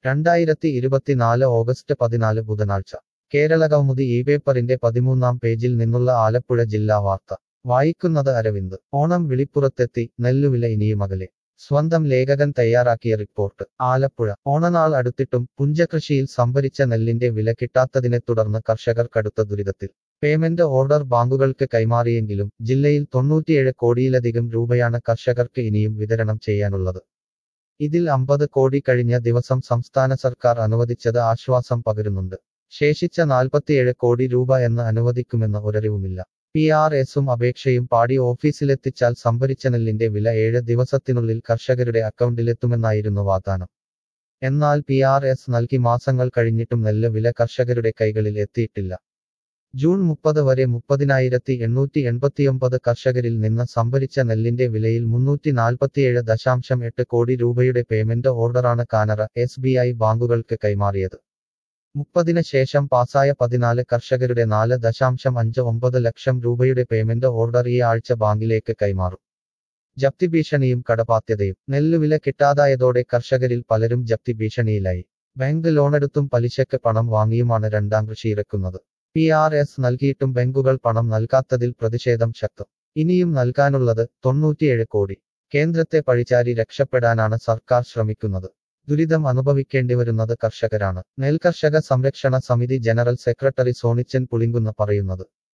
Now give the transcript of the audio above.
രണ്ടായിരത്തി ഇരുപത്തിനാല് ഓഗസ്റ്റ് പതിനാല് ബുധനാഴ്ച കേരളകൗമുദി ഈ പേപ്പറിന്റെ പതിമൂന്നാം പേജിൽ നിന്നുള്ള ആലപ്പുഴ ജില്ലാ വാർത്ത വായിക്കുന്നത് അരവിന്ദ് ഓണം വിളിപ്പുറത്തെത്തി നെല്ലുവില ഇനിയുമകലെ സ്വന്തം ലേഖകൻ തയ്യാറാക്കിയ റിപ്പോർട്ട് ആലപ്പുഴ ഓണനാൾ അടുത്തിട്ടും പുഞ്ചകൃഷിയിൽ സംഭരിച്ച നെല്ലിന്റെ വില കിട്ടാത്തതിനെ തുടർന്ന് കർഷകർ കടുത്ത ദുരിതത്തിൽ പേയ്മെന്റ് ഓർഡർ ബാങ്കുകൾക്ക് കൈമാറിയെങ്കിലും ജില്ലയിൽ തൊണ്ണൂറ്റിയേഴ് കോടിയിലധികം രൂപയാണ് കർഷകർക്ക് ഇനിയും വിതരണം ചെയ്യാനുള്ളത് ഇതിൽ അമ്പത് കോടി കഴിഞ്ഞ ദിവസം സംസ്ഥാന സർക്കാർ അനുവദിച്ചത് ആശ്വാസം പകരുന്നുണ്ട് ശേഷിച്ച നാൽപ്പത്തിയേഴ് കോടി രൂപ എന്ന് അനുവദിക്കുമെന്ന് ഒരറിവുമില്ല പി ആർ എസും അപേക്ഷയും പാടി ഓഫീസിലെത്തിച്ചാൽ സംഭരിച്ച നെല്ലിന്റെ വില ഏഴ് ദിവസത്തിനുള്ളിൽ കർഷകരുടെ അക്കൗണ്ടിലെത്തുമെന്നായിരുന്നു വാഗ്ദാനം എന്നാൽ പി ആർ എസ് നൽകി മാസങ്ങൾ കഴിഞ്ഞിട്ടും നെല്ല് വില കർഷകരുടെ കൈകളിൽ എത്തിയിട്ടില്ല ജൂൺ മുപ്പത് വരെ മുപ്പതിനായിരത്തി എണ്ണൂറ്റി എൺപത്തിയൊമ്പത് കർഷകരിൽ നിന്ന് സംഭരിച്ച നെല്ലിന്റെ വിലയിൽ മുന്നൂറ്റി നാൽപ്പത്തിയേഴ് ദശാംശം എട്ട് കോടി രൂപയുടെ പേയ്മെന്റ് ഓർഡറാണ് കാനറ എസ് ബി ഐ ബാങ്കുകൾക്ക് കൈമാറിയത് മുപ്പതിന് ശേഷം പാസായ പതിനാല് കർഷകരുടെ നാല് ദശാംശം അഞ്ച് ഒമ്പത് ലക്ഷം രൂപയുടെ പേയ്മെന്റ് ഓർഡർ ഈ ആഴ്ച ബാങ്കിലേക്ക് കൈമാറും ജപ്തി ഭീഷണിയും കടബാധ്യതയും നെല്ലുവില കിട്ടാതായതോടെ കർഷകരിൽ പലരും ജപ്തി ഭീഷണിയിലായി ബാങ്ക് ലോണെടുത്തും പലിശക്ക് പണം വാങ്ങിയുമാണ് രണ്ടാം കൃഷി ഇറക്കുന്നത് പി ആർ എസ് നൽകിയിട്ടും ബാങ്കുകൾ പണം നൽകാത്തതിൽ പ്രതിഷേധം ശക്തം ഇനിയും നൽകാനുള്ളത് തൊണ്ണൂറ്റിയേഴ് കോടി കേന്ദ്രത്തെ പഴിചാരി രക്ഷപ്പെടാനാണ് സർക്കാർ ശ്രമിക്കുന്നത് ദുരിതം അനുഭവിക്കേണ്ടിവരുന്നത് കർഷകരാണ് നെൽകർഷക സംരക്ഷണ സമിതി ജനറൽ സെക്രട്ടറി സോണിച്ചൻ പുളിങ്കുന്ന് പറയുന്നത്